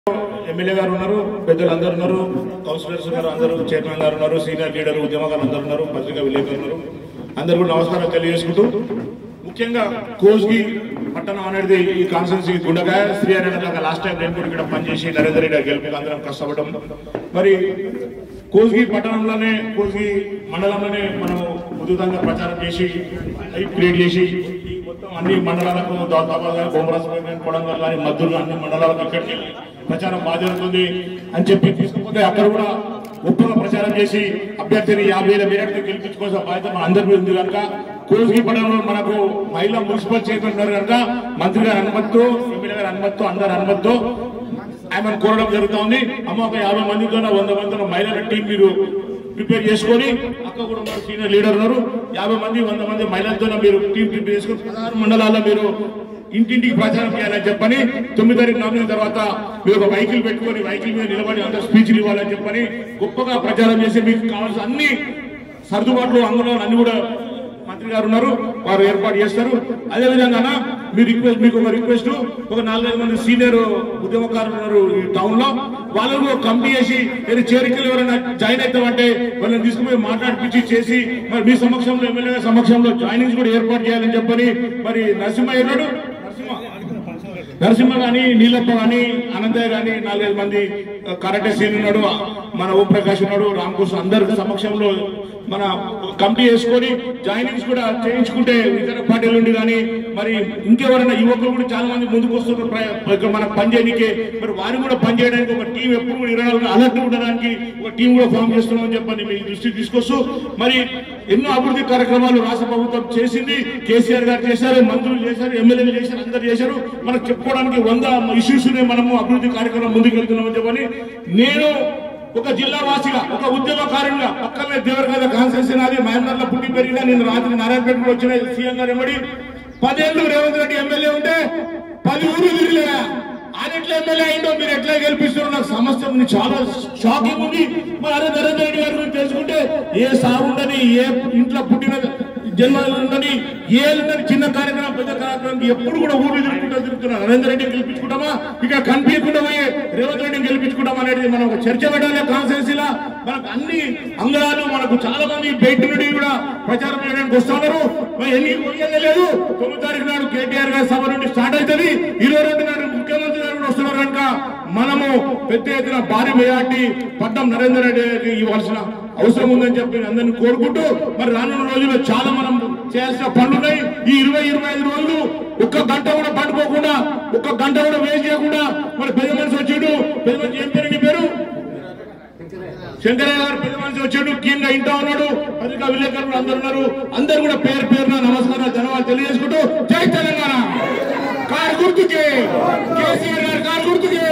MLA గారు ఉన్నారు పెద్దలు అందరు ఉన్నారు కౌన్సిలర్స్ ఉన్నారు అందరూ చైర్మన్ గారు ఉన్నారు సీనియర్ లీడర్ ఉద్యమకారులు అందరు ఉన్నారు పత్రికా విలేకరులు ఉన్నారు అందరూ కూడా నమస్కారం తెలియజేసుకుంటూ ముఖ్యంగా కోస్గి పట్టణం అనేది ఈ కాన్స్టిట్యూన్సీ గుండగాయ శ్రీ అనే లాస్ట్ టైం నేను కూడా ఇక్కడ పనిచేసి నరేందర్ రెడ్డి గెలిపి అందరం కష్టపడడం మరి కోస్గి పట్టణంలోనే కోస్గి మండలంలోనే మనం ఉధృతంగా ప్రచారం చేసి హైప్ క్రియేట్ చేసి ఈ మొత్తం అన్ని మండలాలకు దాదాపుగా కానీ బొమ్మరాజపేట కానీ కొడంగల్ కానీ మద్దూరు అన్ని మండలాలకు ఇక్కడికి ప్రచారం బాగా జరుగుతుంది అని చెప్పి తీసుకుపోతే అక్కడ కూడా గొప్పగా ప్రచారం చేసి అభ్యర్థిని యాభై వేల మేరకు గెలిపించుకోవాల్సిన బాధ్యత మన అందరి మీద ఉంది కనుక కోస్గి పట్టణంలో మనకు మహిళా మున్సిపల్ చైర్మన్ ఉన్నారు కనుక మంత్రి గారి అనుమతితో ఎమ్మెల్యే గారి అనుమతితో అందరి అనుమతితో ఆమెను కోరడం జరుగుతోంది అమ్మ ఒక యాభై మందితో వంద మందితో మహిళల టీం మీరు ప్రిపేర్ చేసుకొని అక్క కూడా మన సీనియర్ లీడర్ ఉన్నారు యాభై మంది వంద మంది మహిళలతో మీరు టీం ప్రిపేర్ చేసుకొని పదహారు మండలాల్లో మీరు ఇంటింటికి ప్రచారం చేయాలని చెప్పని తొమ్మిది తారీఖు నామిన తర్వాత మీరు ఒక వెహికల్ పెట్టుకొని వెహికల్ మీద నిలబడి అందరూ స్పీచ్లు ఇవ్వాలని చెప్పని గొప్పగా ప్రచారం చేసి మీకు కావాల్సిన అన్ని సర్దుబాట్లు అందులో అన్ని కూడా మంత్రి గారు ఉన్నారు వారు ఏర్పాటు చేస్తారు అదే విధంగా మీ రిక్వెస్ట్ మీకు ఒక రిక్వెస్ట్ ఒక నాలుగైదు మంది సీనియర్ ఉద్యమకారులు ఉన్నారు ఈ టౌన్ లో వాళ్ళకు ఒక కమిటీ చేసి ఏది చేరికలు ఎవరైనా జాయిన్ అవుతామంటే వాళ్ళని తీసుకుపోయి మాట్లాడిపించి చేసి మరి మీ సమక్షంలో ఎమ్మెల్యే సమక్షంలో జాయినింగ్స్ కూడా ఏర్పాటు చేయాలని చెప్పని మరి నరసింహ ఉన్నాడు నరసింహ నరసింహ గాని నీలప్ప గాని అనంతయ్య గాని నాలుగైదు మంది కరాటే సీన్ ఉన్నాడు మన ఓం ప్రకాష్ ఉన్నాడు రామకృష్ణ అందరి సమక్షంలో మన ఒక కమిటీ వేసుకొని జాయినింగ్స్ కూడా చేయించుకుంటే ఇతర పార్టీల నుండి కానీ మరి ఇంకెవరైనా యువకులు కూడా చాలా మంది ముందుకు వస్తున్నారు ప్ర- ఇక్కడ మన పని చేయడానికి మరి వారు కూడా పని చేయడానికి ఒక టీం ఎప్పుడు కూడా ఇరవై నాలుగు అలర్ట్ ఉండడానికి ఒక టీం కూడా ఫామ్ చేస్తున్నామని చెప్పని మీ దృష్టికి తీసుకొస్తూ మరి ఎన్నో అభివృద్ధి కార్యక్రమాలు రాష్ట్ర ప్రభుత్వం చేసింది కేసీఆర్ గారు చేశారు మంత్రులు చేశారు ఎమ్మెల్యేలు చేశారు అందరు చేశారు మనకు చెప్పుకోవడానికి వంద ఇష్యూస్ మనము అభివృద్ధి కార్యక్రమం ముందుకు వెళ్తున్నామని చెప్పని నేను ఒక జిల్లా వాసిగా ఒక ఉద్యమకారునిగా పక్కనే దేవరగద కాన్స్టెన్సీ నాది మహమ్మద్ లో పుట్టి పెరిగినా నేను రాత్రి నారాయణపేట వచ్చిన సీఎం గారు ఎమ్మడి పదేళ్ళు రేవంత్ రెడ్డి ఎమ్మెల్యే ఉంటే పది ఊరు తిరిగిలేదా ఆయన ఎట్లా ఎమ్మెల్యే అయిందో మీరు ఎట్లా గెలిపిస్తున్నారు నాకు సమస్య ఉంది చాలా షాకింగ్ ఉంది మరి అరే నరేంద్ర రెడ్డి గారి గురించి తెలుసుకుంటే ఏ సాగు ఉండని ఏ ఇంట్లో పుట్టిన జన్మలు ఉండని ఏ ఉండని చిన్న కార్యక్రమం పెద్ద కార్యక్రమం ఎప్పుడు కూడా ఊరు తిరుగుకుంటూ తిరుగుతున్నారు నరేంద్ర రెడ్డిని గెలిపించుకుంటామా ఇక కనిపించకుండా పోయి రేవంత్ రెడ్డిని గెలిపించుకుంటాం అనేది మనం ఒక చర్చ పెట్టాలి కాన్స్టెన్సీలా మనకు అన్ని అంగళాలు మనకు చాలా మంది బయట నుండి కూడా ప్రచారం చేయడానికి వస్తున్నారు మరి ఎన్ని పోయేదే లేదు తొమ్మిది తారీఖు నాడు కేటీఆర్ గారి సభ నుండి స్టార్ట్ అవుతుంది ఇరవై రెండు నాడు ముఖ్యమంత్రి గారు కూడా వస్తున్నారు కనుక మనము పెద్ద ఎత్తున భారీ మెజార్టీ పట్టం నరేందర్ రెడ్డి గారికి ఇవ్వాల్సిన అవసరం ఉందని చెప్పి నేను అందరినీ కోరుకుంటూ మరి రానున్న రోజుల్లో చాలా మనం చేయాల్సిన పనులు ఉన్నాయి ఈ ఇరవై ఇరవై ఐదు రోజులు ఒక్క గంట కూడా పండుకోకుండా ఒక్క గంట కూడా వేస్ట్ చేయకుండా మరి పెద్ద మనిషి వచ్చాడు పెద్ద మనిషి ఏం పేరు నీ పేరు శంకరయ్య గారు పెద్ద మనిషి వచ్చాడు కీన్ గా ఇంటా ఉన్నాడు పత్రికా విలేకరులు అందరు ఉన్నారు అందరు కూడా పేరు పేరున నమస్కారాలు ధన్యవాదాలు తెలియజేసుకుంటూ జై తెలంగాణ కారు గుర్తుకే కేసీఆర్ గారు కారు గుర్తుకే